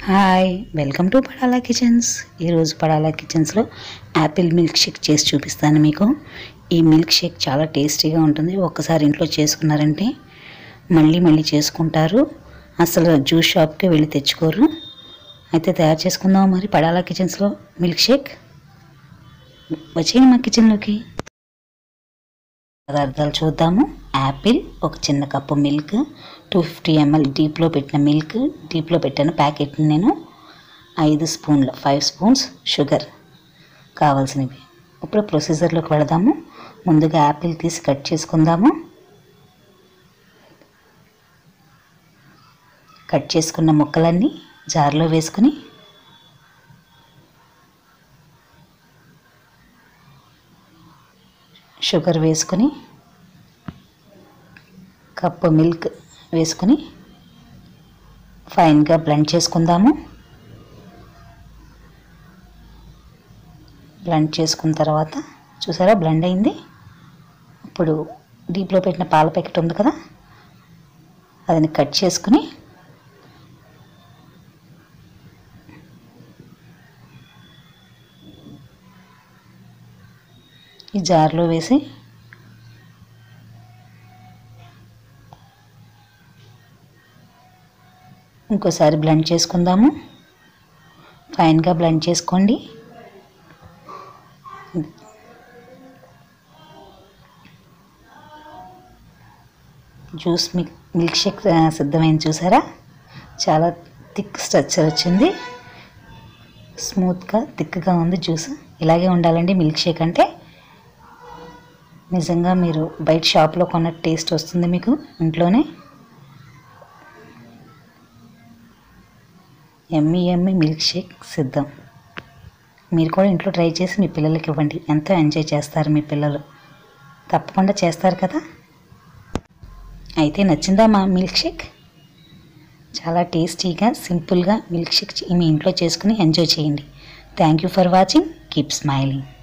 hi welcome to Padala kitchens ఈరోజు Padala కిచెన్స్లో Apple milk shake చేసి చూపిస్తాను మీకు ఈ మిల్క్ షేక్ చాలా టేస్టీగా ఉంటుంది ఒక్కసారి ఇంట్లో చేసుకున్నారంటే మళ్ళీ మళ్ళీ చేసుకుంటారు అసలు జ్యూస్ షాప్కి వెళ్ళి తెచ్చుకోరు అయితే తయారు చేసుకుందాం మరి పడాలా కిచెన్స్లో మిల్క్ షేక్ వచ్చేయండి మా కిచెన్లోకి పదార్థాలు చూద్దాము యాపిల్ ఒక చిన్న cup milk two fifty ML డీప్లో పెట్టిన మిల్క్ డీప్లో పెట్టిన ప్యాకెట్ నేను ఐదు స్పూన్ల ఫైవ్ స్పూన్స్ షుగర్ కావాల్సినవి ఇప్పుడు ప్రొసీజర్లోకి వెళదాము ముందుగా యాపిల్ తీసి కట్ చేసుకుందాము కట్ చేసుకున్న ముక్కలన్నీ జార్లో వేసుకుని షుగర్ వేసుకుని కప్పు మిల్క్ వేసుకుని ఫైన్గా బ్లెండ్ చేసుకుందాము బ్లెండ్ చేసుకున్న తర్వాత చూసారా బ్లెండ్ అయింది ఇప్పుడు డీప్లో పెట్టిన పాల ప్యాకెట్ ఉంది కదా అదని కట్ చేసుకుని ఈ జార్లో వేసి ఇంకోసారి బ్లెండ్ చేసుకుందాము ఫైన్గా బ్లెండ్ చేసుకోండి జ్యూస్ మిల్క్ మిల్క్ షేక్ ఆ, సిద్ధమైంది చూసారా చాలా థిక్ స్ట్రక్చర్ వచ్చింది స్మూత్గా థిక్గా ఉంది జ్యూస్ ఇలాగే ఉండాలండి మిల్క్ షేక్ అంటే నిజంగా మీరు బయట షాప్లో కొన్న టేస్ట్ వస్తుంది మీకు ఇంట్లోనే ఎమ్మి ఎమ్మి మిల్క్ షేక్ సిద్ధం మీరు కూడా ఇంట్లో ట్రై చేసి మీ పిల్లలకి ఇవ్వండి ఎంతో ఎంజాయ్ చేస్తారు మీ పిల్లలు తప్పకుండా చేస్తారు కదా అయితే నచ్చిందా మా మిల్క్ షేక్ చాలా టేస్టీగా సింపుల్గా మిల్క్ షేక్ మీ ఇంట్లో చేసుకుని ఎంజాయ్ చేయండి thank you for watching keep smiling